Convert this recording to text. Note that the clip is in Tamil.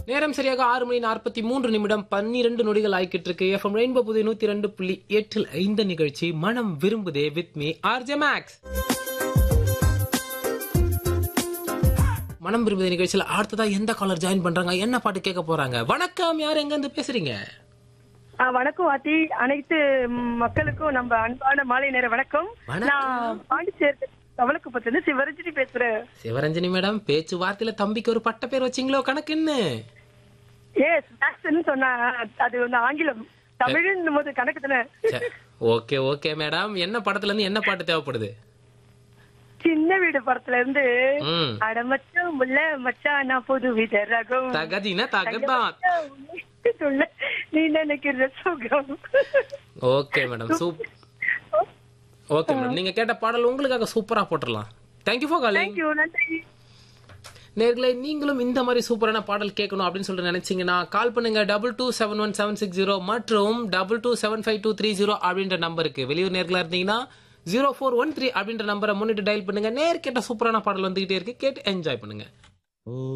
நேரம் சரியாக ஆறு மணி நாற்பத்தி மூன்று நிமிடம் பன்னிரண்டு நொடிகள் ஆய்கிட்டு இருக்கு எஃப்எம் ரெயின்போ புதிய நூத்தி ரெண்டு புள்ளி எட்டில் ஐந்து நிகழ்ச்சி மனம் விரும்புதே வித் மீ ஆர்ஜே மேக்ஸ் மனம் விரும்புதே நிகழ்ச்சியில் அடுத்ததா எந்த காலர் ஜாயின் பண்றாங்க என்ன பாட்டு கேட்க போறாங்க வணக்கம் யார் எங்க இருந்து பேசுறீங்க ஆ, வணக்கம் வாத்தி அனைத்து ம், மக்களுக்கும் நம்ம அன்பான மாலை நேர வணக்கம் வணக்கம். நான் பாண்டிச்சேரி தவளக்குப்பத்துல இருந்து சிவரஞ்சனி பேசுறேன் சிவரஞ்சனி மேடம் பேச்சுவார்த்தையில தம்பிக்கு ஒரு பட்ட பேர் வச்சிங்களோ கணக்கு என்ன ஏ ஸ்நாக்ஸ்ன்னு சொன்னா அது வந்து ஆங்கிலம் தமிழ்னு போது கணக்கு தானே ஓகே ஓகே மேடம் என்ன படத்துல இருந்து என்ன பாட்டு தேவைப்படுது சின்ன வீடு படத்துல இருந்து ம் அட மச்சான் முல்ல மச்சான் நான் புது வித ரகம் தகதினா தகதான் சொல்ல நீ நினைக்கிற சுகம் okay madam soup okay madam நீங்க கேட்ட பாடல் உங்களுக்காக சூப்பரா போட்டுடலாம் தேங்க்யூ ஃபார் காலிங் தேங்க்யூ நன்றி நேர்களை நீங்களும் இந்த மாதிரி சூப்பரான பாடல் கேட்கணும் அப்படின்னு சொல்லிட்டு நினைச்சீங்கன்னா கால் பண்ணுங்க double two seven one seven six zero மற்றும் double two seven five two three zero அப்படின்ற நம்பருக்கு வெளியூர் நேர்களா இருந்தீங்கன்னா ஜீரோ ஃபோர் ஒன் த்ரீ அப்படின்ற நம்பரை முன்னிட்டு டயல் பண்ணுங்க நேர் கேட்ட சூப்பரான பாடல் வந்துகிட்டே இருக்கு கேட்டு என்ஜாய் பண்ணுங்க